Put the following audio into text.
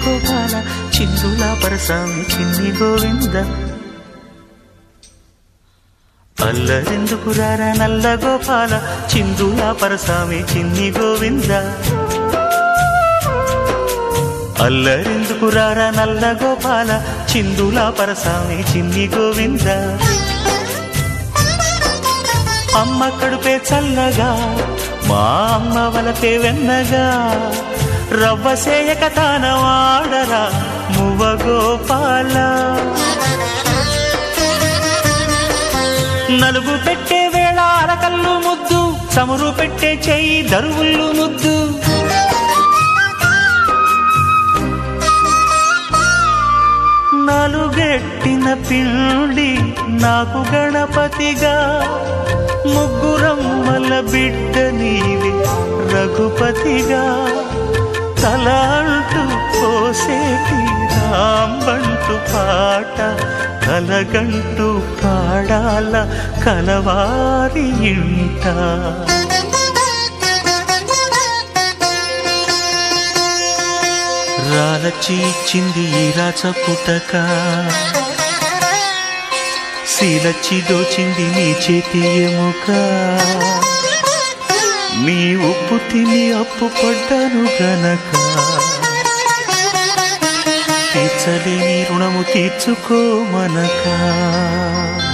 గోపాల చిందుల పరసామి చిన్ని గోవింద అల్లరెందుకు రారా నల్ల గోపాల చిందుల పరసామి చిన్ని గోవింద అల్లరెందుకు రారా నల్ల గోపాల చిందుల పరసామి చిన్ని గోవింద అమ్మ కడుపే చల్లగా మా అమ్మ వలపే వెన్నగా రవ్వ సేయక తాన వాడరా మువ్వ గోపాల నలుగు పెట్టే వేళ అరకల్లు ముద్దు చమురు పెట్టే చెయ్యి దరువుళ్ళు ముద్దు నలుగెట్టిన పిండి నాకు గణపతిగా ముగ్గురమ్మల బిడ్డ నీవి రఘుపతిగా తల అంటూ పోసేటి రాంబంటు పాట కలగంటూ పాడాల కలవారి ఇంట రాలచి ఇచ్చింది ఈ రాచపుటక శీలచ్చి దోచింది నీ చేతి ఎముక నీ ఉప్పు తిని అప్పు పడ్డాను గనక తీర్చలేని రుణము తీర్చుకోమనక